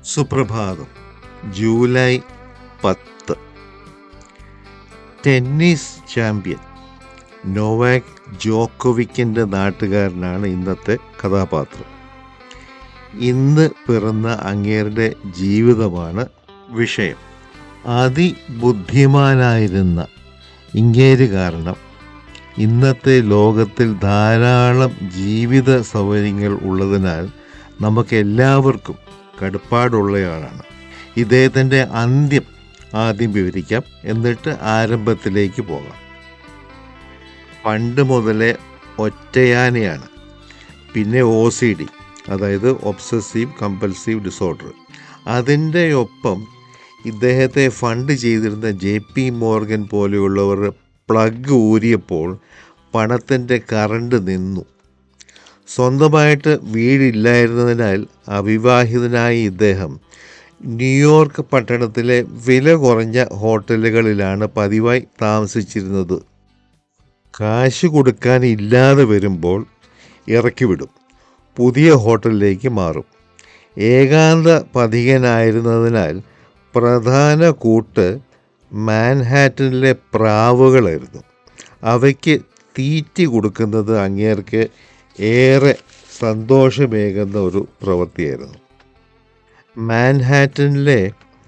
സുപ്രഭാതം ജൂലൈ പത്ത് tennis champion Novak ജോക്കോവിക്കിൻ്റെ നാട്ടുകാരനാണ് ഇന്നത്തെ കഥാപാത്രം ഇന്ന് പിറന്ന അങ്ങേരുടെ ജീവിതമാണ് വിഷയം അതിബുദ്ധിമാനായിരുന്ന ഇങ്ങേര് കാരണം ഇന്നത്തെ ലോകത്തിൽ ധാരാളം ജീവിത സൗകര്യങ്ങൾ ഉള്ളതിനാൽ നമുക്ക് എല്ലാവർക്കും കടുപ്പാടുള്ളയാളാണ് ഇദ്ദേഹത്തിൻ്റെ അന്ത്യം ആദ്യം വിവരിക്കാം എന്നിട്ട് ആരംഭത്തിലേക്ക് പോകാം പണ്ട് മുതലേ ഒറ്റയാനയാണ് പിന്നെ ഒ സി ഡി അതായത് ഒബ്സസീവ് കമ്പൽസീവ് ഡിസോർഡർ അതിൻ്റെ ഒപ്പം ഇദ്ദേഹത്തെ ഫണ്ട് ചെയ്തിരുന്ന ജെ പി മോർഗൻ പോലെയുള്ളവർ പ്ലഗ് ഊരിയപ്പോൾ പണത്തിൻ്റെ കറണ്ട് നിന്നു സ്വന്തമായിട്ട് വീടില്ലായിരുന്നതിനാൽ അവിവാഹിതനായ ഇദ്ദേഹം ന്യൂയോർക്ക് പട്ടണത്തിലെ വില കുറഞ്ഞ ഹോട്ടലുകളിലാണ് പതിവായി താമസിച്ചിരുന്നത് കാശ് കൊടുക്കാൻ ഇല്ലാതെ വരുമ്പോൾ ഇറക്കിവിടും പുതിയ ഹോട്ടലിലേക്ക് മാറും ഏകാന്ത പഥികനായിരുന്നതിനാൽ പ്രധാന കൂട്ട് മാൻഹാറ്റനിലെ പ്രാവുകളായിരുന്നു അവയ്ക്ക് തീറ്റി കൊടുക്കുന്നത് അങ്ങേർക്ക് ഏറെ സന്തോഷമേകുന്ന ഒരു പ്രവൃത്തിയായിരുന്നു മാൻഹാറ്റനിലെ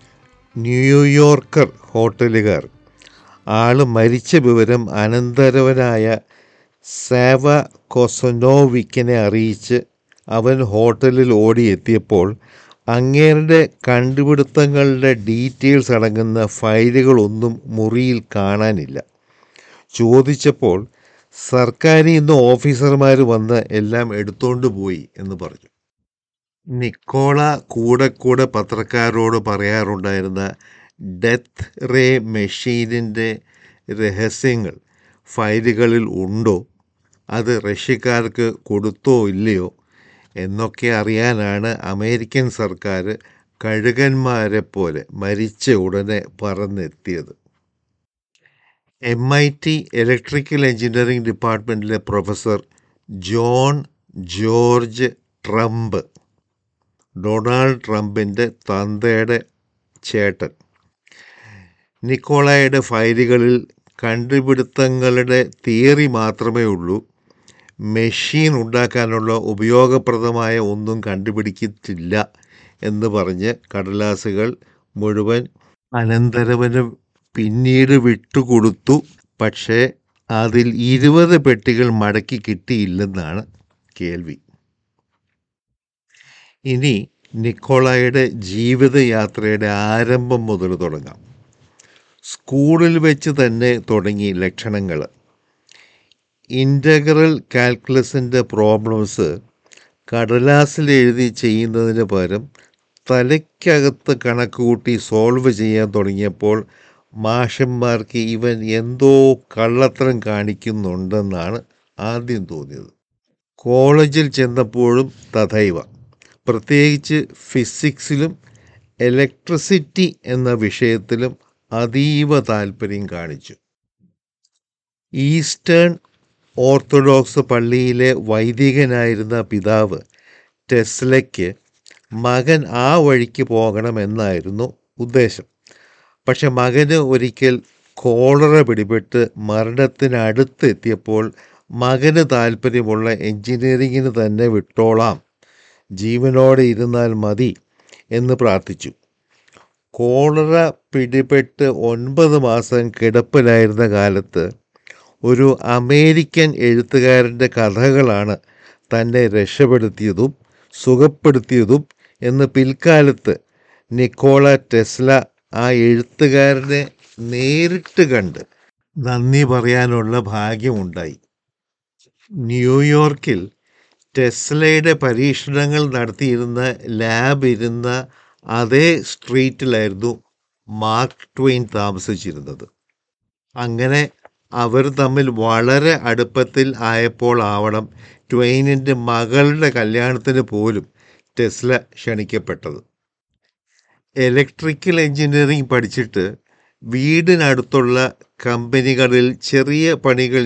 ന്യൂയോർക്കർ ഹോട്ടലുകാർ ആള് മരിച്ച വിവരം അനന്തരവനായ സാവ കൊസനോവിക്കിനെ അറിയിച്ച് അവൻ ഹോട്ടലിൽ ഓടിയെത്തിയപ്പോൾ അങ്ങേരുടെ കണ്ടുപിടുത്തങ്ങളുടെ ഡീറ്റെയിൽസ് അടങ്ങുന്ന ഫയലുകളൊന്നും മുറിയിൽ കാണാനില്ല ചോദിച്ചപ്പോൾ സർക്കാരിൽ നിന്ന് ഓഫീസർമാർ വന്ന് എല്ലാം എടുത്തോണ്ട് പോയി എന്ന് പറഞ്ഞു നിക്കോള കൂടെ കൂടെ പത്രക്കാരോട് പറയാറുണ്ടായിരുന്ന ഡെത്ത് റേ മെഷീനിൻ്റെ രഹസ്യങ്ങൾ ഫയലുകളിൽ ഉണ്ടോ അത് റഷ്യക്കാർക്ക് കൊടുത്തോ ഇല്ലയോ എന്നൊക്കെ അറിയാനാണ് അമേരിക്കൻ സർക്കാർ കഴുകന്മാരെ പോലെ മരിച്ച ഉടനെ പറന്നെത്തിയത് M I T electrical engineering ഡിപ്പാർട്ട്മെൻറ്റിലെ professor John George Trump Donald ട്രംപിൻ്റെ തന്തയുടെ ചേട്ടൻ നിക്കോളായുടെ ഫയലുകളിൽ കണ്ടുപിടുത്തങ്ങളുടെ തിയറി മാത്രമേ ഉള്ളൂ മെഷീൻ ഉണ്ടാക്കാനുള്ള ഉപയോഗപ്രദമായ ഒന്നും കണ്ടുപിടിച്ചിട്ടില്ല എന്ന് പറഞ്ഞ് കടലാസുകൾ മുഴുവൻ അനന്തരവന് പിന്നീട് വിട്ടുകൊടുത്തു പക്ഷേ അതിൽ ഇരുപത് പെട്ടികൾ മടക്കി കിട്ടിയില്ലെന്നാണ് കേൾവി ഇനി നിക്കോളായുടെ ജീവിതയാത്രയുടെ ആരംഭം മുതൽ തുടങ്ങാം സ്കൂളിൽ വെച്ച് തന്നെ തുടങ്ങി ലക്ഷണങ്ങൾ ഇൻ്റഗ്രൽ കാൽക്കുലസിൻ്റെ പ്രോബ്ലംസ് കടലാസിൽ എഴുതി ചെയ്യുന്നതിന് പകരം തലയ്ക്കകത്ത് കണക്ക് കൂട്ടി സോൾവ് ചെയ്യാൻ തുടങ്ങിയപ്പോൾ മാഷന്മാർക്ക് ഇവൻ എന്തോ കള്ളത്തരം കാണിക്കുന്നുണ്ടെന്നാണ് ആദ്യം തോന്നിയത് കോളേജിൽ ചെന്നപ്പോഴും തഥൈവ പ്രത്യേകിച്ച് ഫിസിക്സിലും ഇലക്ട്രിസിറ്റി എന്ന വിഷയത്തിലും അതീവ താല്പര്യം കാണിച്ചു ഈസ്റ്റേൺ ഓർത്തഡോക്സ് പള്ളിയിലെ വൈദികനായിരുന്ന പിതാവ് ടെസ്ലയ്ക്ക് മകൻ ആ വഴിക്ക് പോകണമെന്നായിരുന്നു ഉദ്ദേശം പക്ഷെ മകന് ഒരിക്കൽ കോളറ പിടിപെട്ട് മരണത്തിനടുത്ത് എത്തിയപ്പോൾ മകന് താല്പര്യമുള്ള എഞ്ചിനീയറിങ്ങിന് തന്നെ വിട്ടോളാം ജീവനോടെ ഇരുന്നാൽ മതി എന്ന് പ്രാർത്ഥിച്ചു കോളറ പിടിപെട്ട് ഒൻപത് മാസം കിടപ്പിലായിരുന്ന കാലത്ത് ഒരു അമേരിക്കൻ എഴുത്തുകാരൻ്റെ കഥകളാണ് തന്നെ രക്ഷപ്പെടുത്തിയതും സുഖപ്പെടുത്തിയതും എന്ന് പിൽക്കാലത്ത് നിക്കോള ടെസ്ല ആ എഴുത്തുകാരനെ നേരിട്ട് കണ്ട് നന്ദി പറയാനുള്ള ഭാഗ്യമുണ്ടായി ന്യൂയോർക്കിൽ ടെസ്ലയുടെ പരീക്ഷണങ്ങൾ നടത്തിയിരുന്ന ലാബ് ഇരുന്ന അതേ സ്ട്രീറ്റിലായിരുന്നു മാർക്ക് ട്വെയിൻ താമസിച്ചിരുന്നത് അങ്ങനെ അവർ തമ്മിൽ വളരെ അടുപ്പത്തിൽ ആയപ്പോൾ ആവണം ട്വെയിനിൻ്റെ മകളുടെ കല്യാണത്തിന് പോലും ടെസ്ല ക്ഷണിക്കപ്പെട്ടത് ഇലക്ട്രിക്കൽ എഞ്ചിനീയറിംഗ് പഠിച്ചിട്ട് വീടിനടുത്തുള്ള കമ്പനികളിൽ ചെറിയ പണികൾ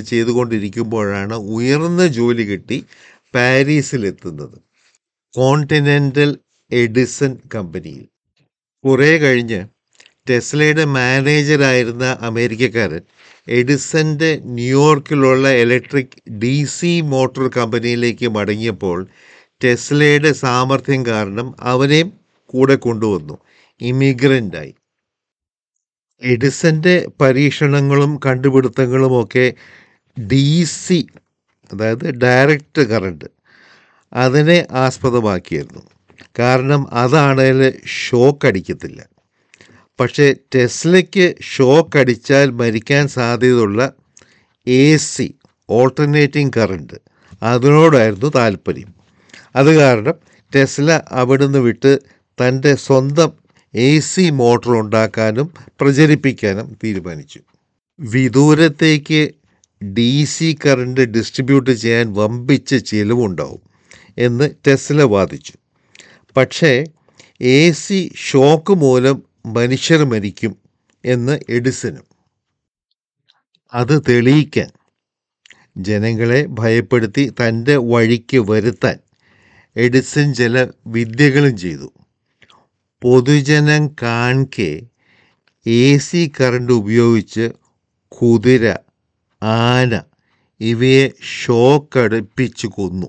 ചെയ്തുകൊണ്ടിരിക്കുമ്പോഴാണ് ഉയർന്ന ജോലി കിട്ടി പാരീസിലെത്തുന്നത് കോണ്ടിനെൻ്റൽ എഡിസൺ കമ്പനിയിൽ കുറേ കഴിഞ്ഞ് ടെസ്ലയുടെ മാനേജരായിരുന്ന അമേരിക്കക്കാരൻ എഡിസന്റെ ന്യൂയോർക്കിലുള്ള ഇലക്ട്രിക് ഡി സി മോട്ടോർ കമ്പനിയിലേക്ക് മടങ്ങിയപ്പോൾ ടെസ്ലയുടെ സാമർഥ്യം കാരണം അവനെയും കൂടെ കൊണ്ടുവന്നു ഇമിഗ്രൻ്റായി എഡിസന്റെ പരീക്ഷണങ്ങളും കണ്ടുപിടുത്തങ്ങളുമൊക്കെ ഡി സി അതായത് ഡയറക്റ്റ് കറണ്ട് അതിനെ ആസ്പദമാക്കിയിരുന്നു കാരണം അതാണേൽ ഷോക്ക് അടിക്കത്തില്ല പക്ഷേ ടെസ്ലയ്ക്ക് ഷോക്ക് അടിച്ചാൽ മരിക്കാൻ സാധ്യതയുള്ള എ സി ഓൾട്ടർനേറ്റിംഗ് കറണ്ട് അതിനോടായിരുന്നു താല്പര്യം അത് കാരണം ടെസ്ല അവിടുന്ന് വിട്ട് തൻ്റെ സ്വന്തം എ സി മോട്ടോർ ഉണ്ടാക്കാനും പ്രചരിപ്പിക്കാനും തീരുമാനിച്ചു വിദൂരത്തേക്ക് ഡി സി കറണ്ട് ഡിസ്ട്രിബ്യൂട്ട് ചെയ്യാൻ വമ്പിച്ച ചിലവുണ്ടാവും എന്ന് ടെസ്ല വാദിച്ചു പക്ഷേ എ സി ഷോക്ക് മൂലം മനുഷ്യർ മരിക്കും എന്ന് എഡിസനും അത് തെളിയിക്കാൻ ജനങ്ങളെ ഭയപ്പെടുത്തി തൻ്റെ വഴിക്ക് വരുത്താൻ എഡിസൺ ചില വിദ്യകളും ചെയ്തു പൊതുജനം കാൺകെ എ സി കറണ്ട് ഉപയോഗിച്ച് കുതിര ആന ഇവയെ ഷോക്കടുപ്പിച്ച് കൊന്നു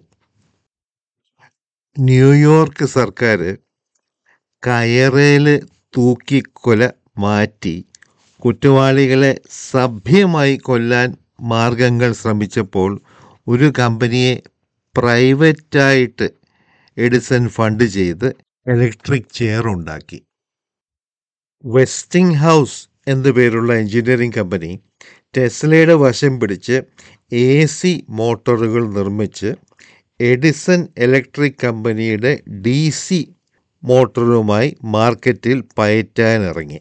ന്യൂയോർക്ക് സർക്കാർ കയറേൽ തൂക്കിക്കൊല മാറ്റി കുറ്റവാളികളെ സഭ്യമായി കൊല്ലാൻ മാർഗങ്ങൾ ശ്രമിച്ചപ്പോൾ ഒരു കമ്പനിയെ പ്രൈവറ്റായിട്ട് എഡിസൺ ഫണ്ട് ചെയ്ത് ഇലക്ട്രിക് ചെയർ ഉണ്ടാക്കി വെസ്റ്റിംഗ് ഹൗസ് എന്നു പേരുള്ള എഞ്ചിനീയറിംഗ് കമ്പനി ടെസ്ലയുടെ വശം പിടിച്ച് എ സി മോട്ടോറുകൾ നിർമ്മിച്ച് എഡിസൺ ഇലക്ട്രിക് കമ്പനിയുടെ ഡി സി മോട്ടോറുമായി മാർക്കറ്റിൽ പയറ്റാനിറങ്ങി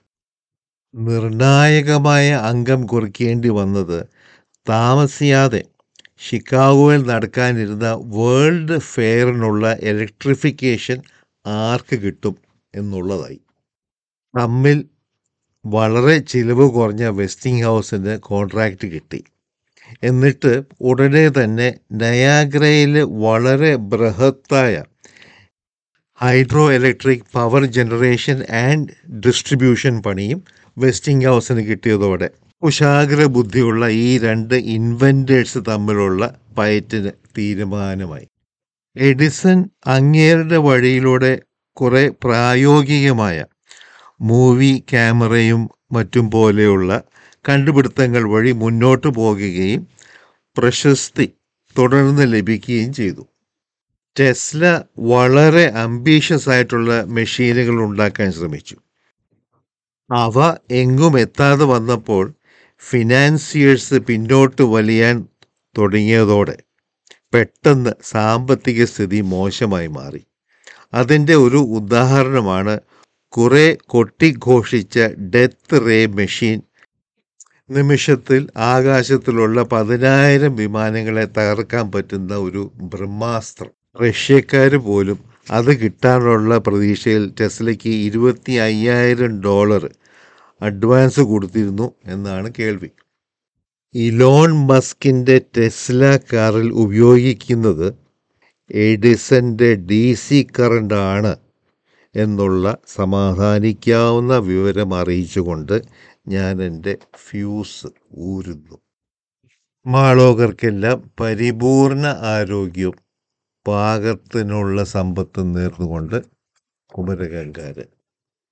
നിർണായകമായ അംഗം കുറിക്കേണ്ടി വന്നത് താമസിയാതെ ഷിക്കാഗോയിൽ നടക്കാനിരുന്ന വേൾഡ് ഫെയറിനുള്ള ഇലക്ട്രിഫിക്കേഷൻ ആർക്ക് കിട്ടും എന്നുള്ളതായി തമ്മിൽ വളരെ ചിലവ് കുറഞ്ഞ വെസ്റ്റിംഗ് ഹൗസിന് കോൺട്രാക്റ്റ് കിട്ടി എന്നിട്ട് ഉടനെ തന്നെ നയാഗ്രയിൽ വളരെ ബൃഹത്തായ hydro electric power generation and distribution പണിയും വെസ്റ്റിംഗ് ഹൗസിന് കിട്ടിയതോടെ കുശാഗ്ര ബുദ്ധിയുള്ള ഈ രണ്ട് ഇൻവെൻറ്റേഴ്സ് തമ്മിലുള്ള പയറ്റിന് തീരുമാനമായി എഡിസൺ അങ്ങേരുടെ വഴിയിലൂടെ കുറേ പ്രായോഗികമായ മൂവി ക്യാമറയും മറ്റും പോലെയുള്ള കണ്ടുപിടുത്തങ്ങൾ വഴി മുന്നോട്ട് പോകുകയും പ്രശസ്തി തുടർന്ന് ലഭിക്കുകയും ചെയ്തു ടെസ്ല വളരെ അംബീഷ്യസ് ആയിട്ടുള്ള മെഷീനുകൾ ഉണ്ടാക്കാൻ ശ്രമിച്ചു അവ എങ്ങും എത്താതെ വന്നപ്പോൾ ഫിനാൻസിയേഴ്സ് പിന്നോട്ട് വലിയാൻ തുടങ്ങിയതോടെ പെട്ടെന്ന് സാമ്പത്തിക സ്ഥിതി മോശമായി മാറി അതിൻ്റെ ഒരു ഉദാഹരണമാണ് കുറെ കൊട്ടിഘോഷിച്ച ഡെത്ത് റേ മെഷീൻ നിമിഷത്തിൽ ആകാശത്തിലുള്ള പതിനായിരം വിമാനങ്ങളെ തകർക്കാൻ പറ്റുന്ന ഒരു ബ്രഹ്മാസ്ത്രം റഷ്യക്കാർ പോലും അത് കിട്ടാനുള്ള പ്രതീക്ഷയിൽ ടെസ്ലയ്ക്ക് ഇരുപത്തി അയ്യായിരം ഡോളർ അഡ്വാൻസ് കൊടുത്തിരുന്നു എന്നാണ് കേൾവി ഇലോൺ മസ്കിൻ്റെ ടെസ്ല കാറിൽ ഉപയോഗിക്കുന്നത് എഡിസന്റെ ഡി സി കറണ്ടാണ് എന്നുള്ള സമാധാനിക്കാവുന്ന വിവരം അറിയിച്ചുകൊണ്ട് ഞാൻ എൻ്റെ ഫ്യൂസ് ഊരുന്നു മാളോകർക്കെല്ലാം പരിപൂർണ ആരോഗ്യവും പാകത്തിനുള്ള സമ്പത്തും നേർന്നുകൊണ്ട് കുമരകങ്കാരൻ